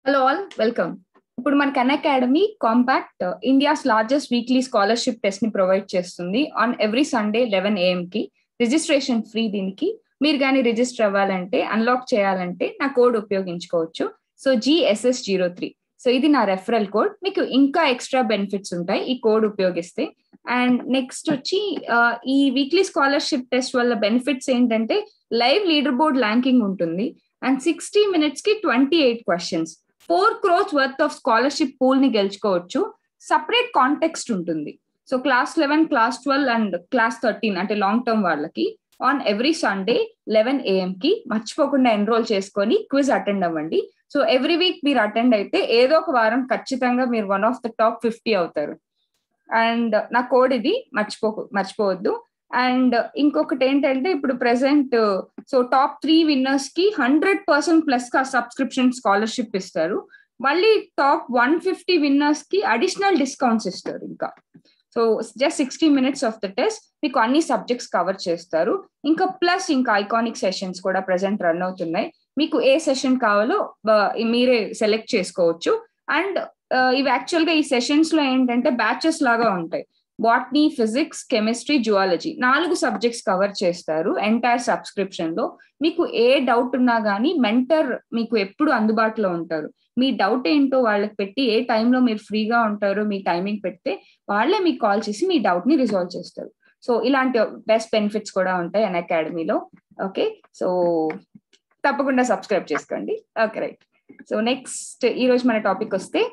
hello all welcome ఇప్పుడు మన కన్ academy compact India's largest weekly scholarship test ని ప్రొవైడ్ చేస్తుంది on every Sunday eleven AM కి రిజిస్ట్రేషన్ ఫ్రీ దీనికి మీరు కానీ రిజిస్టర్ అవ్వాలంటే అన్లాక్ చేయాలంటే నా కోడ్ ఉపయోగించుకోవచ్చు so GSS zero three so ఇది నా రెఫరల్ కోడ్ మీకు ఇంకా ఎక్స్ట్రా బెనిఫిట్స్ ఉంటాయి ఈ కోడ్ ఉపయోగిస్తే అండ్ నెక్స్ట్ వచ్చి ఈ వీక్లీ స్కాలర్షిప్ టెస్ట్ వల్ల బెనిఫిట్స్ ఏంటంటే లైవ్ లీడర్ బోర్డ్ ర్యాంకింగ్ ఉంటుంది అండ్ సిక్స్టీ మినిట్స్ కి twenty eight questions four crores worth of scholarship pool ని గెలుచుకోవచ్చు సపరేట్ కాంటెక్స్ట్ ఉంటుంది so class eleven class twelve and class thirteen అంటే లాంగ్ టర్మ్ వాళ్ళకి on every Sunday eleven AM కి మర్చిపోకుండా enroll చేసుకొని క్విజ్ అటెండ్ అవ్వండి సో ఎవ్రీ వీక్ మీరు అటెండ్ అయితే ఏదో ఒక వారం ఖచ్చితంగా మీరు one of the top fifty అవుతారు అండ్ నా కోడ్ ఇది మర్చిపో మర్చిపోవద్దు అండ్ ఇంకొకటి ఏంటంటే ఇప్పుడు present so top three winners కి హండ్రెడ్ పర్సెంట్ ప్లస్ గా సబ్స్క్రిప్షన్ స్కాలర్షిప్ ఇస్తారు మళ్ళీ టాప్ వన్ ఫిఫ్టీ విన్నర్స్ కి అడిషనల్ డిస్కౌంట్స్ ఇస్తారు ఇంకా so just sixty minutes of the test మీకు అన్ని సబ్జెక్ట్స్ కవర్ చేస్తారు ఇంకా ప్లస్ ఇంకా ఐకానిక్ సెషన్స్ కూడా ప్రెసెంట్ రన్ అవుతున్నాయి మీకు ఏ సెషన్ కావాలో మీరే సెలెక్ట్ చేసుకోవచ్చు అండ్ ఇవి యాక్చువల్ గా ఈ సెషన్స్ లో ఏంటంటే బ్యాచెస్ లాగా ఉంటాయి బాటనీ ఫిజిక్స్ కెమిస్ట్రీ జువాలజీ నాలుగు సబ్జెక్ట్స్ కవర్ చేస్తారు ఎంటైర్ సబ్స్క్రిప్షన్ లో మీకు ఏ డౌట్ ఉన్నా కానీ మెంటర్ మీకు ఎప్పుడు అందుబాటులో ఉంటారు మీ డౌట్ ఏంటో వాళ్ళకి పెట్టి ఏ టైంలో మీరు ఫ్రీగా ఉంటారో మీ టైమింగ్ పెడితే వాళ్ళే మీకు కాల్ చేసి మీ డౌట్ ని రిజాల్వ్ చేస్తారు సో ఇలాంటి బెస్ట్ బెనిఫిట్స్ కూడా ఉంటాయి అన్ అకాడమీలో ఓకే సో తప్పకుండా సబ్స్క్రైబ్ చేసుకోండి ఓకే రైట్ సో నెక్స్ట్ ఈ రోజు మన టాపిక్ వస్తే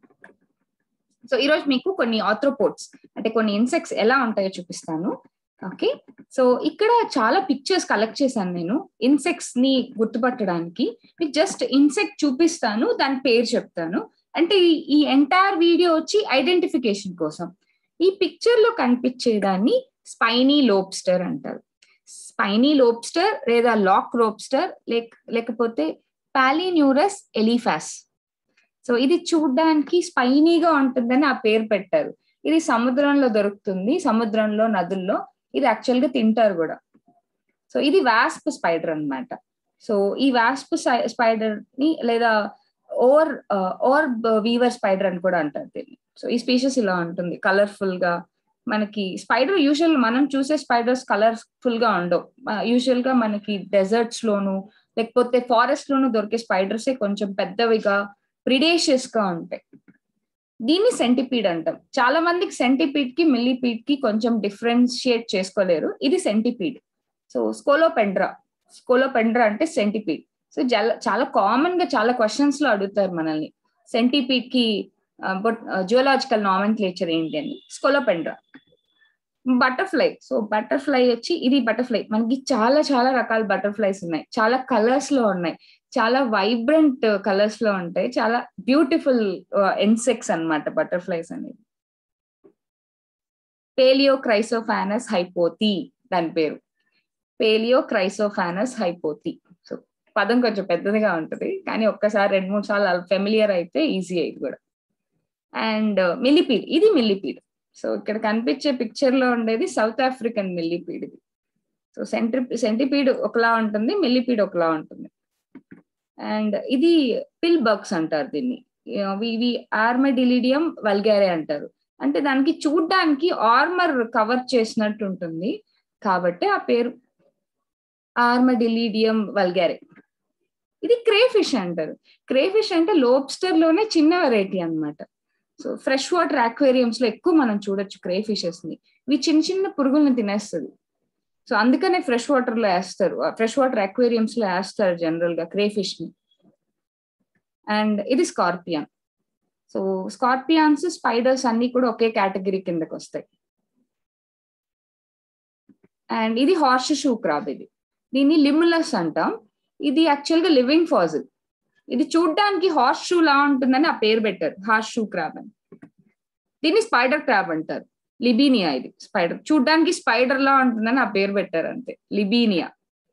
సో ఈ రోజు మీకు కొన్ని ఆథ్రోపోడ్స్ అంటే కొన్ని ఇన్సెక్ట్స్ ఎలా ఉంటాయో చూపిస్తాను ఓకే సో ఇక్కడ చాలా పిక్చర్స్ కలెక్ట్ చేశాను నేను ఇన్సెక్ట్స్ ని గుర్తుపట్టడానికి మీకు జస్ట్ ఇన్సెక్ట్ చూపిస్తాను దాని పేరు చెప్తాను అంటే ఈ ఎంటైర్ వీడియో వచ్చి ఐడెంటిఫికేషన్ కోసం ఈ పిక్చర్ లో కనిపించేదాన్ని స్పైనీ లోబ్స్టర్ అంటారు స్పైనీ లోబ్స్టర్ లేదా లాక్ రోబ్స్టర్ లేక్ లేకపోతే పాలిన్యూరస్ ఎలిఫాస్ సో ఇది చూడ్డానికి స్పైనీగా ఉంటుందని ఆ పేరు పెట్టారు ఇది సముద్రంలో దొరుకుతుంది సముద్రంలో నదుల్లో ఇది యాక్చువల్ గా తింటారు కూడా సో ఇది వాస్ప్ స్పైడర్ అనమాట సో ఈ వాస్ప్ స్పైడర్ ని లేదా ఓర్ ఓర్ వీవర్ స్పైడర్ అని కూడా అంటారు దీన్ని సో ఈ స్పీషీస్ ఇలా ఉంటుంది కలర్ఫుల్ గా మనకి స్పైడర్ యూజువల్ మనం చూసే స్పైడర్స్ కలర్ఫుల్ గా ఉండవు యూజువల్ గా మనకి డెజర్ట్స్ లోను లేకపోతే ఫారెస్ట్ లోను దొరికే స్పైడర్స్ కొంచెం పెద్దవిగా ప్రిడేషియస్ గా ఉంటాయి దీన్ని సెంటిపీడ్ అంటాం చాలా మందికి సెంటిపీడ్ కి మిల్లీపీడ్ కి కొంచెం డిఫరెన్షియేట్ చేసుకోలేరు ఇది సెంటిపీడ్ సో స్కోలోపెండ్రా స్కోలోపెండ్రా అంటే సెంటిపీడ్ సో చాలా కామన్ గా చాలా క్వశ్చన్స్ లో అడుగుతారు మనల్ని సెంటిపీడ్ కి జియోలాజికల్ నామన్ క్లేచర్ ఏంటి అని స్కోలోపెండ్రా బటర్ఫ్లై సో బటర్ఫ్లై వచ్చి ఇది బటర్ఫ్లై మనకి చాలా చాలా రకాల బటర్ఫ్లైస్ ఉన్నాయి చాలా కలర్స్ లో ఉన్నాయి చాలా వైబ్రెంట్ కలర్స్ లో ఉంటాయి చాలా బ్యూటిఫుల్ ఇన్సెక్ట్స్ అనమాట బటర్ఫ్లైస్ అనేది పేలియో క్రైసోఫానస్ హైపోతి దాని పేరు పేలియో క్రైసోఫానస్ హైపోతి సో పదం కొంచెం పెద్దదిగా ఉంటుంది కానీ ఒక్కసారి రెండు మూడు సార్లు ఫెమిలియర్ అయితే ఈజీ అయింది కూడా అండ్ మిల్లిపీడ్ ఇది మిల్లిపీడ్ సో ఇక్కడ కనిపించే పిక్చర్ లో ఉండేది సౌత్ ఆఫ్రికన్ మిల్లిపీడ్ ఇది సో సెంట్రి సెంటిపీడ్ ఒకలా ఉంటుంది మిల్లిపీడ్ ఒకలా ఉంటుంది అండ్ ఇది పిల్ బగ్స్ అంటారు దీన్ని ఇవి ఆర్మెడిలిడియం వల్గారే అంటారు అంటే దానికి చూడ్డానికి ఆర్మర్ కవర్ చేసినట్టు ఉంటుంది కాబట్టి ఆ పేరు ఆర్మడిలిడియం వల్గారే ఇది క్రేఫిష్ అంటారు క్రేఫిష్ అంటే లోబ్స్టర్ లోనే చిన్న వెరైటీ అనమాట సో ఫ్రెష్ వాటర్ అక్వేరియంస్ లో ఎక్కువ మనం చూడొచ్చు క్రేఫిషెస్ ని ఇవి చిన్న చిన్న పురుగులను తినేస్తుంది సో అందుకనే ఫ్రెష్ వాటర్ లో వేస్తారు ఫ్రెష్ వాటర్ అక్వేరియంస్ లో వేస్తారు జనరల్ గా క్రేఫిష్ ని అండ్ ఇది స్కార్పియన్ సో స్కార్పియాన్స్ స్పైడర్స్ అన్ని కూడా ఒకే కేటగిరీ కిందకి వస్తాయి అండ్ ఇది హార్ష్ షూ క్రాబ్ ఇది దీన్ని లిములస్ అంటాం ఇది యాక్చువల్ గా లివింగ్ ఫాజిల్ ఇది చూడ్డానికి హార్స్ షూ లా ఉంటుందని ఆ పేరు పెట్టారు హార్స్ షూ క్రాబ్ అని దీన్ని స్పైడర్ క్రాబ్ అంటారు లిబీనియా ఇది స్పైడర్ చూడ్డానికి స్పైడర్ లా ఉంటుందని ఆ పేరు పెట్టారు అంతే లిబీనియా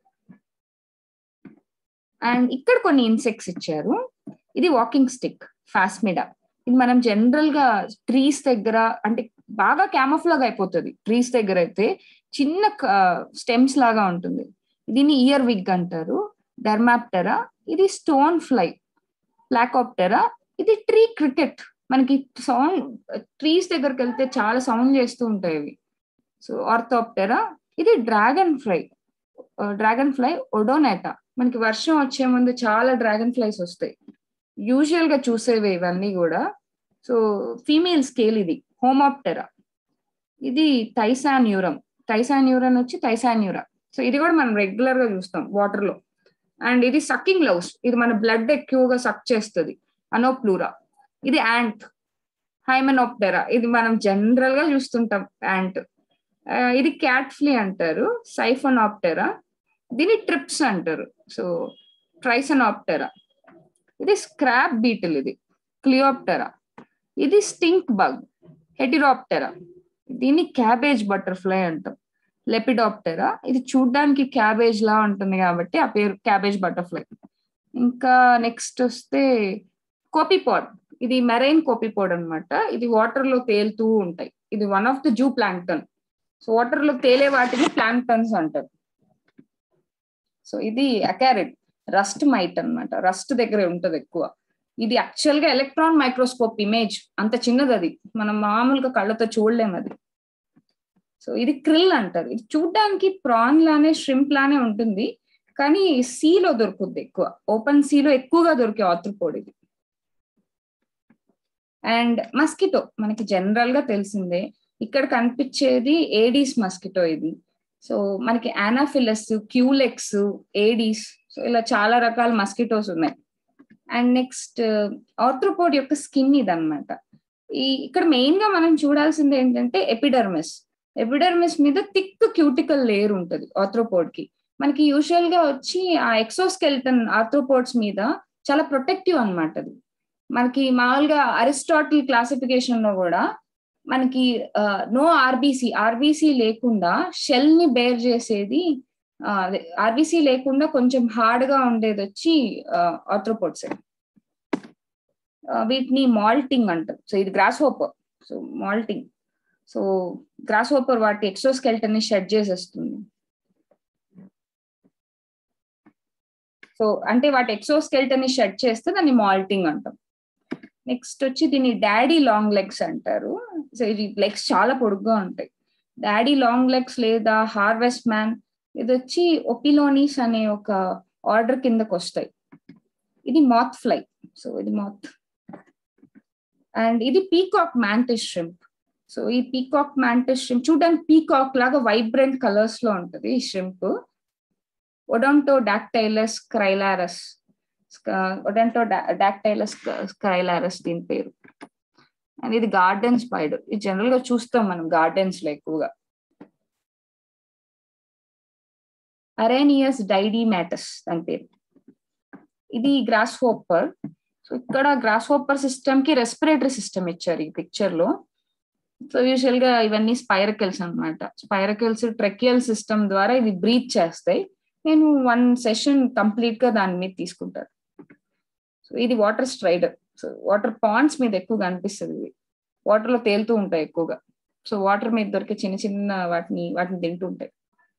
అండ్ ఇక్కడ కొన్ని ఇన్సెక్ట్స్ ఇచ్చారు ఇది వాకింగ్ స్టిక్ ఫాస్మిడా ఇది మనం జనరల్ గా ట్రీస్ దగ్గర అంటే బాగా క్యామఫ్లాగ్ అయిపోతుంది ట్రీస్ దగ్గర అయితే చిన్న స్టెమ్స్ లాగా ఉంటుంది దీన్ని ఇయర్ విగ్ అంటారు డర్మాప్టరా ఇది స్టోన్ ఫ్లై ప్లాకాప్టెరా ఇది ట్రీ క్రికెట్ మనకి సౌండ్ ట్రీస్ దగ్గరికి వెళ్తే చాలా సౌండ్ చేస్తూ ఉంటాయి ఇవి సో ఆర్థోప్టెరా ఇది dragonfly dragonfly Odonata మనకి వర్షం వచ్చే ముందు చాలా డ్రాగన్ ఫ్లైస్ వస్తాయి యూజువల్ గా చూసేవి ఇవన్నీ కూడా సో ఫీమేల్ స్కేల్ ఇది హోమాప్టెరా ఇది థైసాన్యూరం థైసాన్యూరన్ వచ్చి థైసాన్యూరా సో ఇది కూడా మనం రెగ్యులర్ గా చూస్తాం వాటర్ లో అండ్ ఇది సక్కింగ్ లవ్స్ ఇది మన బ్లడ్ ఎక్కువగా సక్ చేస్తుంది అనోప్లూరా ఇది యాంట్ హైమనోప్టెరా ఇది మనం జనరల్ గా చూస్తుంటాం యాంట్ ఇది క్యాట్ ఫ్లీ అంటారు సైఫోనాప్టెరా దీని ట్రిప్స్ అంటారు సో ట్రైసనాప్టెరా ఇది స్క్రాప్ బీటిల్ ఇది క్లియోప్టెరా ఇది స్టింక్ బగ్ హెటిరాప్టెరా దీన్ని క్యాబేజ్ బటర్ఫ్లై అంటాం లెపిడాప్టెరా ఇది చూడ్డానికి క్యాబేజ్ లా ఉంటుంది కాబట్టి ఆ పేరు క్యాబేజ్ బటర్ఫ్లై ఇంకా నెక్స్ట్ వస్తే కోపిపాడ్ ఇది మెరైన్ కోపిపాడ్ అనమాట ఇది వాటర్ లో తేలుతూ ఉంటాయి ఇది one of the zooplankton so water లో తేలే వాటిని ప్లాంక్టన్స్ అంటారు సో ఇది అకారెడ్ రస్ట్ మైట్ అనమాట రస్ట్ దగ్గర ఉంటది ఎక్కువ ఇది యాక్చువల్ గా ఎలక్ట్రాన్ మైక్రోస్కోప్ ఇమేజ్ అంత చిన్నది అది మనం మామూలుగా కళ్ళతో చూడలేము అది సో ఇది క్రిల్ అంటారు ఇది చూడడానికి ప్రాన్ లానే ష్రింప్ లానే ఉంటుంది కానీ సీలో దొరుకుద్ది ఎక్కువ ఓపెన్ సీలో ఎక్కువగా దొరికే ఆత్రుపోడు ఇది అండ్ మస్కిటో మనకి జనరల్ గా తెలిసిందే ఇక్కడ కనిపించేది ఏడీస్ మస్కిటో ఇది సో మనకి ఆనాఫిలస్ క్యూలెక్స్ ఏడీస్ సో ఇలా చాలా రకాల మస్కిటోస్ ఉన్నాయి అండ్ నెక్స్ట్ ఆర్థ్రోపోడ్ యొక్క స్కిన్ ఇదన్నమాట ఈ ఇక్కడ మెయిన్ గా మనం చూడాల్సింది ఏంటంటే ఎపిడర్మిస్ ఎపిడర్మిస్ మీద థిక్ క్యూటికల్ లేయర్ ఉంటుంది ఆర్థ్రోపోడ్ కి మనకి యూజువల్ గా వచ్చి ఆ ఎక్సోస్కెల్టన్ ఆర్థ్రోపోడ్స్ మీద చాలా ప్రొటెక్టివ్ అనమాట అది మనకి మామూలుగా అరిస్టాటిల్ క్లాసిఫికేషన్ లో కూడా మనకి నో ఆర్బీసీ ఆర్బీసీ లేకుండా షెల్ ని బేర్ చేసేది ఆర్బీసీ లేకుండా కొంచెం హార్డ్ గా ఉండేది వచ్చి ఆర్థ్రోపోడ్స్ వీటిని మాల్టింగ్ అంటారు సో ఇది grasshopper so moulting so grasshopper వాటి ఎక్సోస్కెల్టన్ ని షెడ్ చేసేస్తుంది సో అంటే వాటి ఎక్సోస్కెల్టన్ ని షెడ్ చేస్తే దాన్ని మాల్టింగ్ అంటాం నెక్స్ట్ వచ్చి దీన్ని డాడీ లాంగ్ లెగ్స్ అంటారు సో ఇది లెగ్స్ చాలా పొడుగ్గా ఉంటాయి డాడీ లాంగ్ లెగ్స్ లేదా హార్వెస్ట్ మ్యాన్ ఇది వచ్చి ఒపిలోనీస్ అనే ఒక ఆర్డర్ కిందకు వస్తాయి ఇది మాత్ ఫ్లై సో ఇది మాత్ అండ్ ఇది పీకాక్ మ్యాంటిస్ షింప్ సో ఈ పీకాక్ మ్యాంటిస్ షింప్ చూడడానికి పీకాక్ లాగా వైబ్రెంట్ కలర్స్ లో ఉంటది ఈ షింప్ ఒడంటో డాక్టైలస్ క్రైలారస్ ఒడంటో డాక్టైలస్ క్రైలారస్ దీని పేరు అండ్ ఇది గార్డెన్ స్పైడర్ ఇది జనరల్ గా చూస్తాం మనం గార్డెన్స్ లో ఎక్కువగా అరేనియస్ డైడీ మ్యాటస్ దాని పేరు ఇది గ్రాస్ హోప్పర్ సో ఇక్కడ గ్రాస్ హోప్పర్ సిస్టమ్ కి రెస్పిరేటరీ సిస్టమ్ ఇచ్చారు ఈ పిక్చర్ లో సో యూజువల్ గా ఇవన్నీ స్పైరకిల్స్ అనమాట స్పైరకిల్స్ ట్రెకియల్ సిస్టమ్ ద్వారా ఇవి బ్రీత్ చేస్తాయి నేను వన్ సెషన్ కంప్లీట్ గా దాని మీద తీసుకుంటాను సో ఇది water strider so water ponds మీద ఎక్కువ కనిపిస్తుంది ఇది వాటర్ లో తేలుతూ ఉంటాయి ఎక్కువగా సో వాటర్ మీద దొరికే చిన్న చిన్న వాటిని వాటిని తింటూ ఉంటాయి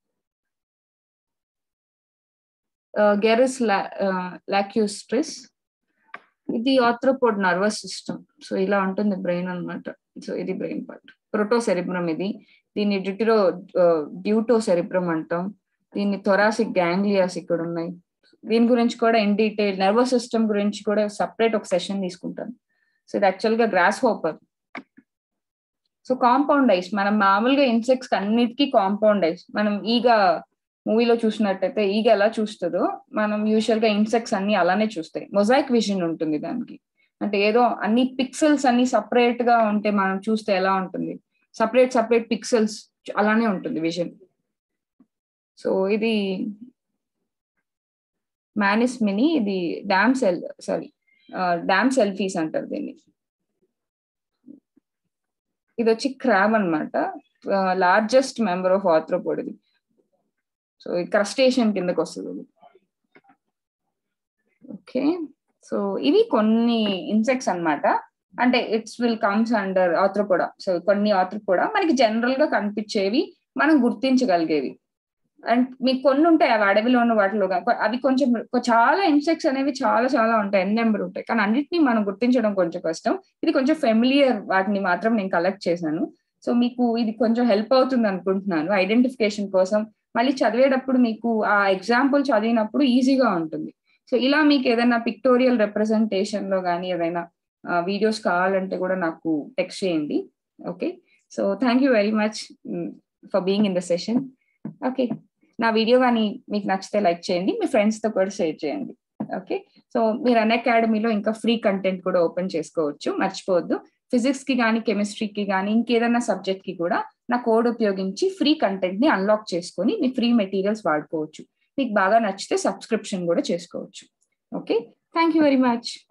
గెరస్ లాక్యూస్ట్రిస్ ఇది ఆథ్రోపోడ్ నర్వస్ సిస్టమ్ సో ఇలా ఉంటుంది బ్రెయిన్ అనమాట సో ఇది బ్రెయిన్ పార్ట్ ప్రోటో సెరిబ్రమ్ ఇది దీన్ని డ్యూటిరో డ్యూటో సెరిబ్రమ్ అంటాం దీన్ని థొరాసిక్ గ్యాంగ్లియాస్ ఇక్కడ ఉన్నాయి దీని గురించి కూడా ఇన్ డీటెయిల్ నర్వస్ సిస్టమ్ గురించి కూడా సపరేట్ ఒక సెషన్ తీసుకుంటాను సో ఇది యాక్చువల్ గా grasshopper so compound eyes మనం మామూలుగా ఇన్సెక్ట్స్ అన్నిటికీ కాంపౌండ్ ఐస్ మనం ఈగ మూవీలో చూసినట్టయితే ఈగ ఎలా చూస్తుందో మనం యూజువల్ గా ఇన్సెక్ట్స్ అన్ని అలానే చూస్తాయి మొజాయిక్ విజన్ ఉంటుంది దానికి అంటే ఏదో అన్ని పిక్సెల్స్ అన్ని సపరేట్ గా ఉంటే మనం చూస్తే ఎలా ఉంటుంది సపరేట్ సపరేట్ పిక్సెల్స్ అలానే ఉంటుంది విజన్ సో ఇది మ్యానిస్ మినీ ఇది damsel sorry damselflies అంటారు దీన్ని ఇది వచ్చి క్రాబ్ అనమాట లార్జెస్ట్ మెంబర్ ఆఫ్ ఆర్థ్రోపోడ్ ఇది సో ఈ క్రస్టేషన్ కిందకి వస్తుంది ఓకే సో ఇవి కొన్ని ఇన్సెక్ట్స్ అనమాట అంటే it's will comes under Arthropoda so కొన్ని ఆత్రపోడా మనకి జనరల్ గా కనిపించేవి మనం గుర్తించగలిగేవి అండ్ మీకు కొన్ని ఉంటాయి అవి అడవిలో ఉన్న వాటిలో గా- అవి కొంచెం చాలా ఇన్సెక్ట్స్ అనేవి చాలా చాలా ఉంటాయి ఎన్ని నెంబర్ ఉంటాయి కానీ అన్నిటిని మనం గుర్తించడం కొంచెం కష్టం ఇది కొంచెం ఫెమిలియర్ వాటిని మాత్రం నేను కలెక్ట్ చేశాను సో మీకు ఇది కొంచెం హెల్ప్ అవుతుంది అనుకుంటున్నాను ఐడెంటిఫికేషన్ కోసం మళ్ళీ చదివేటప్పుడు మీకు ఆ ఎగ్జాంపుల్ చదివినప్పుడు ఈజీగా ఉంటుంది సో ఇలా మీకు ఏదైనా పిక్టోరియల్ రిప్రజెంటేషన్ లో కానీ ఏదైనా వీడియోస్ కావాలంటే కూడా నాకు టెక్స్ట్ చేయండి okay so thank you very much for being in the session okay నా వీడియో కానీ మీకు నచ్చితే లైక్ చేయండి మీ ఫ్రెండ్స్ తో కూడా షేర్ చేయండి ఓకే సో మీరు అన్ అకాడమీలో ఇంకా ఫ్రీ కంటెంట్ కూడా ఓపెన్ చేసుకోవచ్చు మర్చిపోవద్దు ఫిజిక్స్ కి కానీ కెమిస్ట్రీకి కానీ ఇంకేదైనా సబ్జెక్ట్ కి కూడా నా కోడ్ ఉపయోగించి ఫ్రీ కంటెంట్ ని అన్లాక్ చేసుకొని మీ ఫ్రీ మెటీరియల్స్ వాడుకోవచ్చు మీకు బాగా నచ్చితే సబ్స్క్రిప్షన్ కూడా చేసుకోవచ్చు okay thank you very much